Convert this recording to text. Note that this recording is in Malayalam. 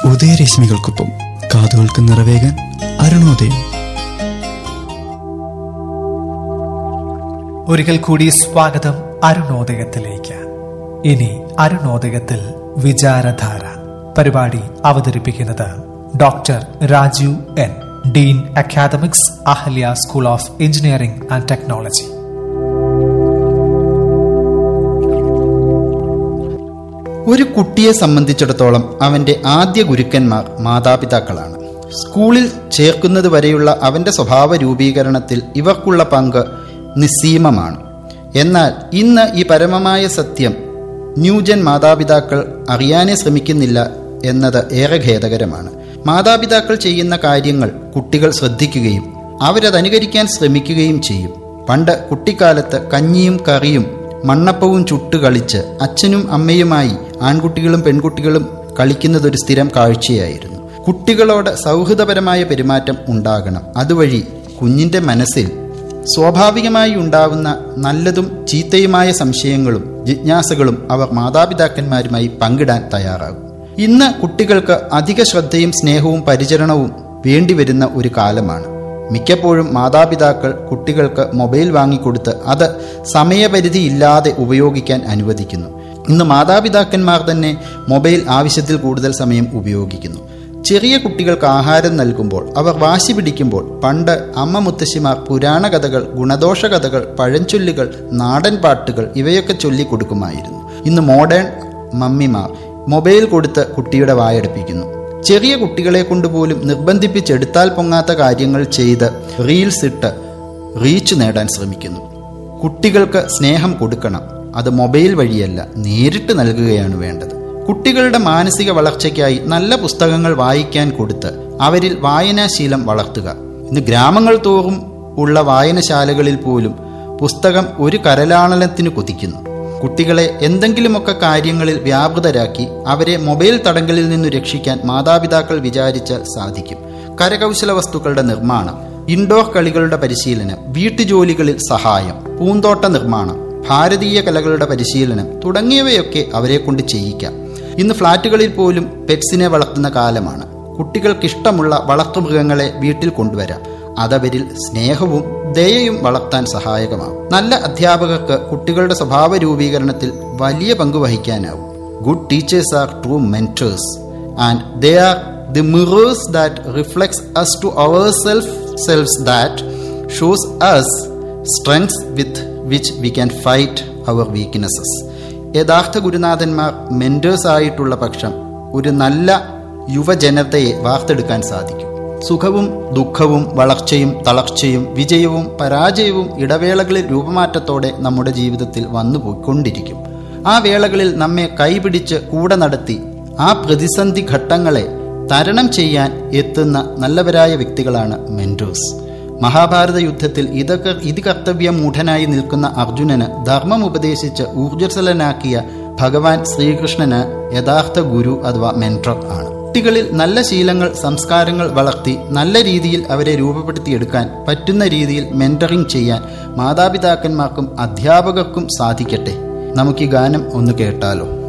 ഉദയരശ്മികൾക്കൊപ്പം കാതുകൾക്ക് നിറവേകാൻ അരുണോദയം ഒരിക്കൽ കൂടി സ്വാഗതം അരുണോദയത്തിലേക്ക് ഇനി അരുണോദയത്തിൽ വിചാരധാര പരിപാടി അവതരിപ്പിക്കുന്നത് doctor Rajeev N dean academics Ahalia school of engineering and technology ഒരു കുട്ടിയെ സംബന്ധിച്ചിടത്തോളം അവന്റെ ആദ്യ ഗുരുക്കന്മാർ മാതാപിതാക്കളാണ് സ്കൂളിൽ ചേർക്കുന്നത് വരെയുള്ള അവന്റെ സ്വഭാവ രൂപീകരണത്തിൽ ഇവർക്കുള്ള പങ്ക് നിസ്സീമമാണ് എന്നാൽ ഇന്ന് ഈ പരമമായ സത്യം ന്യൂജൻ മാതാപിതാക്കൾ അറിയാനേ ശ്രമിക്കുന്നില്ല എന്നത് ഏറെ ഖേദകരമാണ് മാതാപിതാക്കൾ ചെയ്യുന്ന കാര്യങ്ങൾ കുട്ടികൾ ശ്രദ്ധിക്കുകയും അവരതനുകരിക്കാൻ ശ്രമിക്കുകയും ചെയ്യും പണ്ട് കുട്ടിക്കാലത്ത് കഞ്ഞിയും കറിയും മണ്ണപ്പവും ചുട്ടു കളിച്ച് അച്ഛനും അമ്മയുമായി ആൺകുട്ടികളും പെൺകുട്ടികളും കളിക്കുന്നതൊരു സ്ഥിരം കാഴ്ചയായിരുന്നു കുട്ടികളോട് സൗഹൃദപരമായ പെരുമാറ്റം ഉണ്ടാകണം അതുവഴി കുഞ്ഞിന്റെ മനസ്സിൽ സ്വാഭാവികമായി ഉണ്ടാവുന്ന നല്ലതും ചീത്തയുമായ സംശയങ്ങളും ജിജ്ഞാസകളും അവർ മാതാപിതാക്കന്മാരുമായി പങ്കിടാൻ തയ്യാറാകും ഇന്ന് കുട്ടികൾക്ക് അധിക ശ്രദ്ധയും സ്നേഹവും പരിചരണവും വേണ്ടിവരുന്ന ഒരു കാലമാണ് മിക്കപ്പോഴും മാതാപിതാക്കൾ കുട്ടികൾക്ക് മൊബൈൽ വാങ്ങിക്കൊടുത്ത് അത് സമയപരിധി ഇല്ലാതെ ഉപയോഗിക്കാൻ അനുവദിക്കുന്നു ഇന്ന് മാതാപിതാക്കന്മാർ തന്നെ മൊബൈൽ ആവശ്യത്തിൽ കൂടുതൽ സമയം ഉപയോഗിക്കുന്നു ചെറിയ കുട്ടികൾക്ക് ആഹാരം നൽകുമ്പോൾ അവർ വാശി പിടിക്കുമ്പോൾ പണ്ട് അമ്മ മുത്തശ്ശിമാർ പുരാണ കഥകൾ ഗുണദോഷ കഥകൾ പഴഞ്ചൊല്ലുകൾ നാടൻ പാട്ടുകൾ ഇവയൊക്കെ ചൊല്ലിക്കൊടുക്കുമായിരുന്നു ഇന്ന് മോഡേൺ മമ്മിമാർ മൊബൈൽ കൊടുത്ത് കുട്ടിയുടെ വായടുപ്പിക്കുന്നു ചെറിയ കുട്ടികളെ കൊണ്ടുപോലും നിർബന്ധിപ്പിച്ചെടുത്താൽ പൊങ്ങാത്ത കാര്യങ്ങൾ ചെയ്ത് റീൽസ് ഇട്ട് റീച്ച് നേടാൻ ശ്രമിക്കുന്നു കുട്ടികൾക്ക് സ്നേഹം കൊടുക്കണം അത് മൊബൈൽ വഴിയല്ല നേരിട്ട് നൽകുകയാണ് വേണ്ടത് കുട്ടികളുടെ മാനസിക വളർച്ചയ്ക്കായി നല്ല പുസ്തകങ്ങൾ വായിക്കാൻ കൊടുത്ത് അവരിൽ വായനാശീലം വളർത്തുക ഇന്ന് ഗ്രാമങ്ങൾ തോറും ഉള്ള വായനശാലകളിൽ പോലും പുസ്തകം ഒരു കരലാളനത്തിന് കൊതിക്കുന്നു കുട്ടികളെ എന്തെങ്കിലുമൊക്കെ കാര്യങ്ങളിൽ വ്യാപൃതരാക്കി അവരെ മൊബൈൽ തടങ്കലിൽ നിന്നു രക്ഷിക്കാൻ മാതാപിതാക്കൾ വിചാരിച്ചാൽ സാധിക്കും കരകൗശല വസ്തുക്കളുടെ നിർമ്മാണം ഇൻഡോർ കളികളുടെ പരിശീലനം വീട്ടുജോലികളിൽ സഹായം പൂന്തോട്ട നിർമ്മാണം ഭാരതീയ കലകളുടെ പരിശീലനം തുടങ്ങിയവയൊക്കെ അവരെ കൊണ്ട് ചെയ്യിക്കാം ഇന്ന് ഫ്ളാറ്റുകളിൽ പോലും പെറ്റ്സിനെ വളർത്തുന്ന കാലമാണ് കുട്ടികൾക്കിഷ്ടമുള്ള വളർത്തുമൃഗങ്ങളെ വീട്ടിൽ കൊണ്ടുവരാം അതവരിൽ സ്നേഹവും ദയയും വളർത്താൻ സഹായകമാകും നല്ല അധ്യാപകർക്ക് കുട്ടികളുടെ സ്വഭാവ രൂപീകരണത്തിൽ വലിയ പങ്ക് വഹിക്കാനാവും good teachers are true mentors and they are the mirrors that reflects us to our self selfs that shows us strengths with which we can fight our weaknesses യഥാർത്ഥ ഗുരുനാഥന്മാർ മെൻറ്റേഴ്സ് ആയിട്ടുള്ള പക്ഷം ഒരു നല്ല യുവജനതയെ വാർത്തെടുക്കാൻ സാധിക്കും സുഖവും ദുഃഖവും വളർച്ചയും തളർച്ചയും വിജയവും പരാജയവും ഇടവേളകളിൽ രൂപമാറ്റത്തോടെ നമ്മുടെ ജീവിതത്തിൽ വന്നു പോയിക്കൊണ്ടിരിക്കും ആ വേളകളിൽ നമ്മെ കൈപിടിച്ച് കൂടെ നടത്തി ആ പ്രതിസന്ധി ഘട്ടങ്ങളെ തരണം ചെയ്യാൻ എത്തുന്ന നല്ലവരായ വ്യക്തികളാണ് മെൻറ്റോസ് മഹാഭാരത യുദ്ധത്തിൽ ഇതൊക്കെ ഇത് കർത്തവ്യ മൂഢനായി നിൽക്കുന്ന അർജുനന് ധർമ്മം ഉപദേശിച്ച് ഊർജ്ജസ്വലനാക്കിയ ഭഗവാൻ ശ്രീകൃഷ്ണന് യഥാർത്ഥ ഗുരു അഥവാ മെൻട്രർ ആണ് കുട്ടികളിൽ നല്ല ശീലങ്ങൾ സംസ്കാരങ്ങൾ വളർത്തി നല്ല രീതിയിൽ അവരെ രൂപപ്പെടുത്തിയെടുക്കാൻ പറ്റുന്ന രീതിയിൽ മെന്ററിംഗ് ചെയ്യാൻ മാതാപിതാക്കന്മാർക്കും അധ്യാപകർക്കും സാധിക്കട്ടെ നമുക്ക് ഈ ഗാനം ഒന്ന് കേട്ടാലോ